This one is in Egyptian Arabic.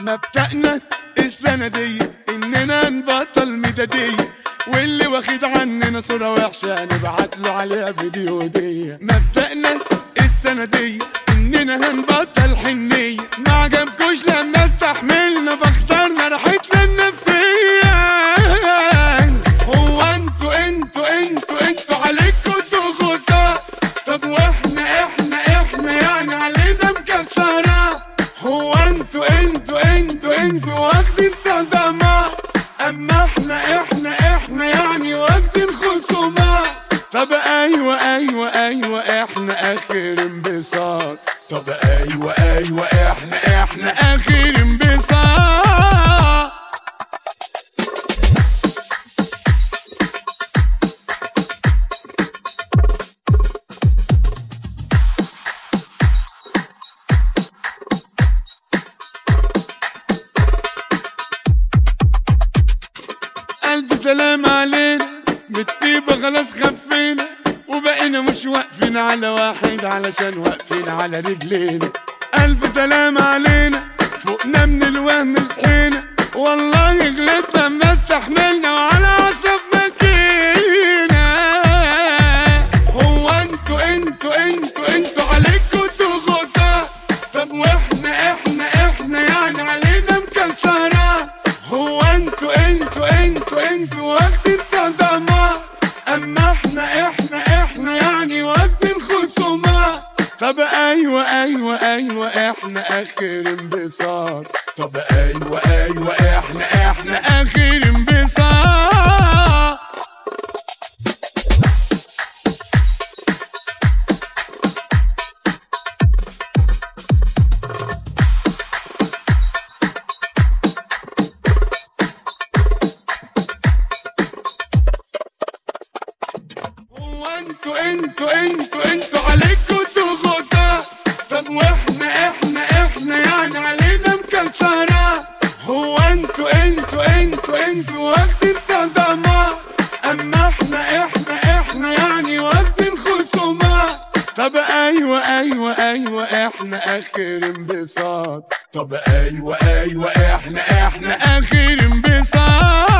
مبدأنا السنة دي إننا نبطل مدادية واللي واخد عننا صورة وحشة نبعت له عليها فيديو هدية مبدأنا السنة دي إننا هنبطل حنية ما عجبكوش لما استحملنا فاخترنا راحتنا النفسية هو انتوا انتوا انتوا انتوا عليكوا ضغوطات طب واحنا احنا احنا يعني علينا مكسرة هو انتوا انتوا انتوا انتوا واخدين صدمات اما احنا احنا احنا يعني واخدين خصومات طب ايوه ايوه ايوه احنا اخر انبساط طب ايوه ايوه احنا احنا اخر انبساط ألف سلام علينا بالطيبة خلاص خفينا وبقينا مش واقفين على واحد علشان واقفين على رجلينا ألف سلام علينا فوقنا من الوهم صحينا والله غلطنا ما استحملنا وعلى عصبنا كينا هو انتوا انتوا انتوا انتوا عليكوا ضغوطات طب واحنا احنا احنا يعني علينا مكسرات هو انتوا انتوا انتوا انتوا واخدين صدمات اما احنا احنا احنا يعني واخدين خصومات طب ايوه ايوه ايوه احنا اخر انبساط طب ايوه ايوه احنا احنا اخر انبساط هو انتوا انتوا انتوا انتوا عليكوا ضغوطات طب واحنا احنا احنا يعني علينا مكسرات هو انتوا انتوا انتوا انتوا واخدين صدمات اما احنا احنا احنا يعني واخدين خصومات طب ايوه ايوه ايوه احنا اخر انبساط طب ايوه ايوه احنا احنا اخر انبساط